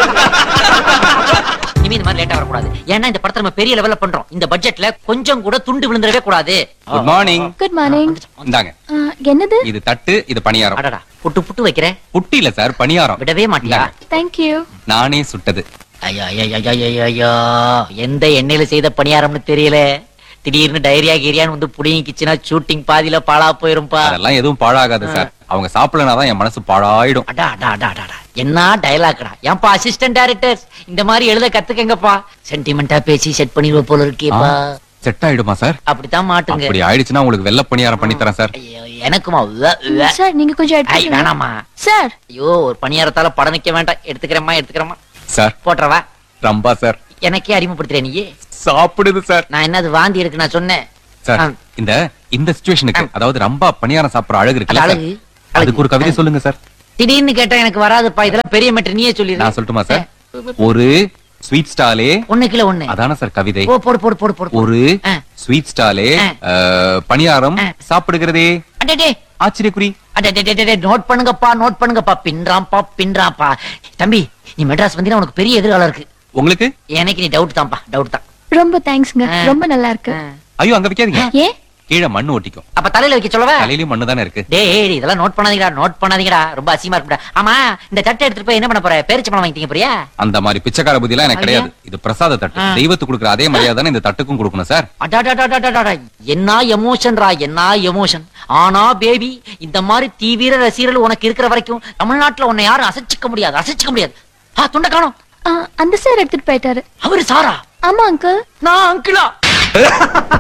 இனிமே இந்த மாதிரி லேட்டா வரக்கூடாது ஏன்னா இந்த படத்தை நம்ம பெரிய லெவல்ல பண்றோம் இந்த பட்ஜெட்ல கொஞ்சம் கூட துண்டு விழுந்துடவே கூடாது குட் மார்னிங் குட் மார்னிங் இந்தாங்க என்னது இது தட்டு இது பணியாரம் அடடா புட்டு புட்டு வைக்கிற புட்டி இல்ல சார் பணியாரம் விடவே மாட்டியா இந்தாங்க. தேங்க்யூ நானே சுட்டது ஐயோ ஐயோ ஐயோ, ஐயோ ஐயோ எந்த எண்ணெயில செய்த பணியாரம்னு தெரியல திடீர்னு டைரியா கீரியான்னு வந்து புடிங்கிச்சுன்னா ஷூட்டிங் பாதியில பாழா போயிரும்பா அதெல்லாம் எதுவும் பாழாகாது சார் அவங்க சாப்பிடலனாதான் என் மனசு பாழாயிடும் அடா அடா அடா அடா, அடா என்ன டயலாக்டா ஏன்பா அசிஸ்டன்ட் டைரக்டர்ஸ் இந்த மாதிரி எழுத கத்துக்கங்கப்பா சென்டிமெண்டா பேசி செட் பண்ணிடுவ போல இருக்கேப்பா செட் ஆயிடுமா சார் அப்படித்தான் மாட்டுங்க அப்படி ஆயிடுச்சுன்னா உங்களுக்கு வெள்ளை பணியாரம் பண்ணி தரேன் சார் ஐயோ, எனக்குமா உவ்வ, உவ்வ. சார் நீங்க கொஞ்சம் ஐ, எடுத்துக்கங்க வேணாமா சார் ஐயோ ஒரு பணியாரத்தால படம் வைக்க வேண்டாம் எடுத்துக்கிறேம்மா எடுத்துக்கிறேம்மா சார் போட்டுறவா ரம்பா சார் எனக்கே அறிமுகப்படுத்துறேன் நீயே சாப்பிடுது சார் நான் என்னது வாந்தி இருக்கு நான் சொன்னேன் சார் ஆ. இந்த இந்த சிச்சுவேஷனுக்கு அதாவது ரம்பா பணியாரம் சாப்பிடுற அழகு இருக்குல்ல அது சார் அழகு, அதுக்கு ஒரு கவிதை சொல்லுங்க சார் திடீர்னு கேட்டா எனக்கு வராதுப்பா இதெல்லாம் பெரிய மெட்ரு நீயே சொல்லிடு நான் சொல்லட்டுமா சார் ஒரு ஸ்வீட் ஸ்டாலே ஒண்ணு கிலோ ஒண்ணு அதான சார் கவிதை போ போடு போடு போடு போடு ஒரு ஆ. ஸ்வீட் ஸ்டாலே ஆ. அஹ், பணியாரம் ஆ. சாப்பிடுகிறதே அடடே ஆச்சரியக்குறி அடடே நோட் பண்ணுங்கப்பா நோட் பண்ணுங்கப்பா பின்றாம்பா பின்றாம்பா தம்பி நீ மெட்ராஸ் வந்தீங்கன்னா உனக்கு பெரிய எதிர்காலம் இருக்கு உங்களுக்கு எனக்கு நீ டவுட் தான்ப்பா டவுட் தான் ரொம்ப தேங்க்ஸ்ங்க ஆ. ரொம்ப நல்லா இருக்கு ஆ. ஐயோ அங்க வைக்காதீங்க ஏன் கீழே மண்ணு ஒட்டிக்கும் அப்ப தலையில வைக்க சொல்லவா தலையிலயும் மண்ணு தானே இருக்கு டேய் இதெல்லாம் நோட் பண்ணாதீங்கடா நோட் பண்ணாதீங்கடா ரொம்ப அசிங்கமா இருக்குடா ஆமா இந்த தட்டை எடுத்துட்டு போய் என்ன பண்ண போற பேரிச்ச பழம் வாங்கிட்டீங்க போறியா அந்த மாதிரி பிச்சைக்கார புத்தி எல்லாம் எனக்கு ஐயா. கிடையாது இது பிரசாத தட்டு ஆ. தெய்வத்துக்கு கொடுக்குற அதே மரியாதை தானே இந்த தட்டுக்கும் கொடுக்கணும் சார் அடாடாடாடாடாடா என்ன எமோஷன்ரா என்ன எமோஷன் ஆனா பேபி இந்த மாதிரி தீவிர ரசிகர்கள் உனக்கு இருக்கிற வரைக்கும் தமிழ்நாட்டுல உன்னை யாரும் அசைச்சிக்க முடியாது அசைச்சிக்க முடியாது ஆ துண்ட காணோம் ஆ, அந்த சார் எடுத்துட்டு போயிட்டாரு அவரு சாரா ஆமா அங்கிள் நான் அங்கிளா